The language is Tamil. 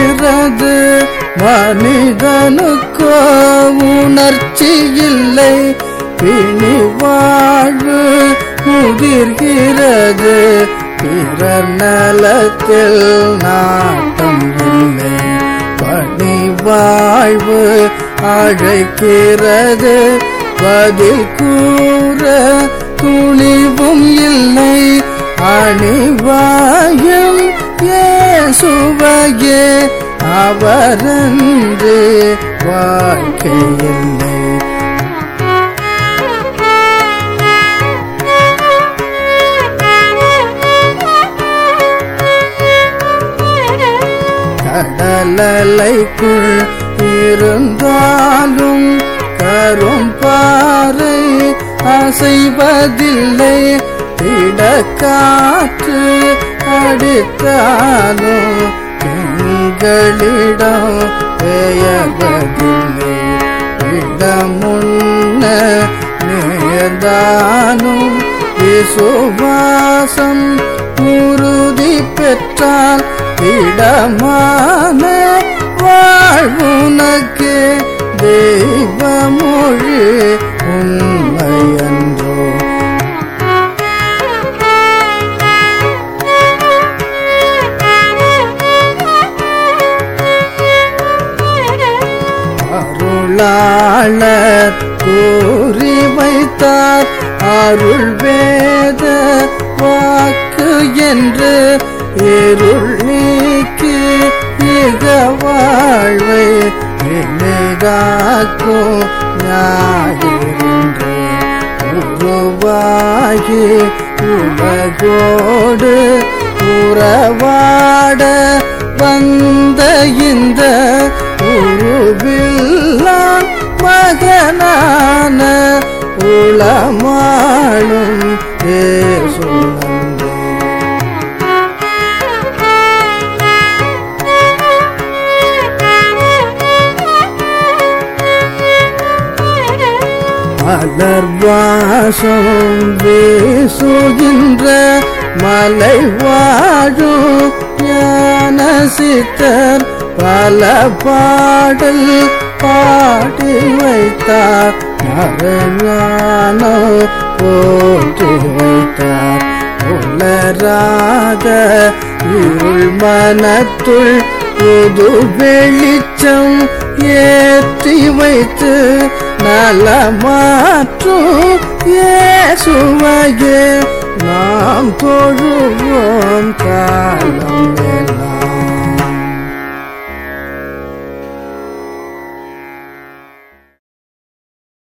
உதிர்கிறது மனிதனுக்கோ உணர்ச்சி இல்லை பிணி வாழ்வு முதிர்கிறது பிறர் நலத்தில் நாட்டம் இல்லை பணி வாழ்வு அழைக்கிறது பதில் கூற துணிவும் இல்லை அணிவாயும் ஏசுவையே அவரன்று வாழ்க்கை இல்லை கடலலைக்குள் இருந்தாலும் கரும் பாறை அசைவதில்லை திடக்காற்று அடித்தாலும் எங்களிடம் பெயர்வதில்லை இடமுன்ன நேர்ந்தானும் விசுவாசம் உறுதி பெற்றால் திடமான வாழ்வுனக்கு தெய்வமொழி உண்மையன்றோ அருளாளர் கூறி வைத்தார் அருள் வேத வாக்கு என்று இருள் நீக்கி இக வாழ்வை நினைகாக்கும் ஞாயிறன்று உருவாகி உலகோடு உறவாட வந்த இந்த உருவில்லாம் மகனான உளமாளும் ஏசுனந்தே மலர் வாசம் வீசுகின்ற மலை வாழும் ஞான சித்தர் பல பாடல் பாடி வைத்தார் மரஞானோ போற்றி வைத்தார் உலராத இருள் மனத்துள் புது வெளிச்சம் ஏற்றி வைத்து நலமாற்றும் இயேசுவையே நாம் தொழுவோம் காலம் எல்லாம்